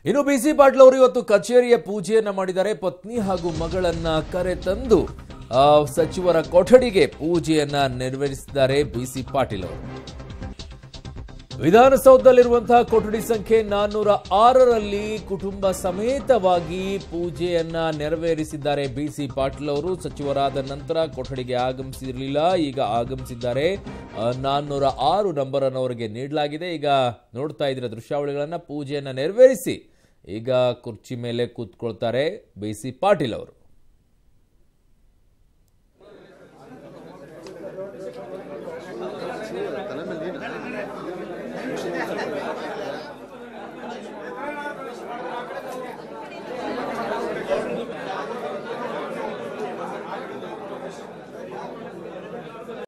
ಇನ್ನು ಬಿಸಿ ಪಾಟೀಲ್ ಅವರು ಇವತ್ತು ಕಚೇರಿಯ ಪೂಜೆಯನ್ನ ಮಾಡಿದ್ದಾರೆ ಪತ್ನಿ ಹಾಗೂ ಮಗಳನ್ನ ಕರೆತಂದು ಆ, ಸಚಿವರ ಕೊಠಡಿಗೆ ಪೂಜೆಯನ್ನ ನೆರವೇರಿಸಿದ್ದಾರೆ ಬಿಸಿ ಪಾಟೀಲ್ ಅವರು ವಿಧಾನಸೌಧದಲ್ಲಿರುವಂತಹ ಕೊಠಡಿ ಸಂಖ್ಯೆ ನಾನ್ನೂರ ಆರರಲ್ಲಿ ಕುಟುಂಬ ಸಮೇತವಾಗಿ ಪೂಜೆಯನ್ನ ನೆರವೇರಿಸಿದ್ದಾರೆ ಬಿಸಿ ಪಾಟೀಲ್ ಅವರು ಸಚಿವರಾದ ನಂತರ ಕೊಠಡಿಗೆ ಆಗಮಿಸಿರಲಿಲ್ಲ ಈಗ ಆಗಮಿಸಿದ್ದಾರೆ ನಾನ್ನೂರ ಆರು ನಂಬರ್ ಅನ್ನು ಅವರಿಗೆ ನೀಡಲಾಗಿದೆ ಈಗ ನೋಡ್ತಾ ಇದ್ರೆ ದೃಶ್ಯಾವಳಿಗಳನ್ನ ಪೂಜೆಯನ್ನ ನೆರವೇರಿಸಿ ಈಗ ಕುರ್ಚಿ ಮೇಲೆ ಕೂತ್ಕೊಳ್ತಾರೆ ಬಿಸಿ ಪಾಟೀಲ್ ಅವರು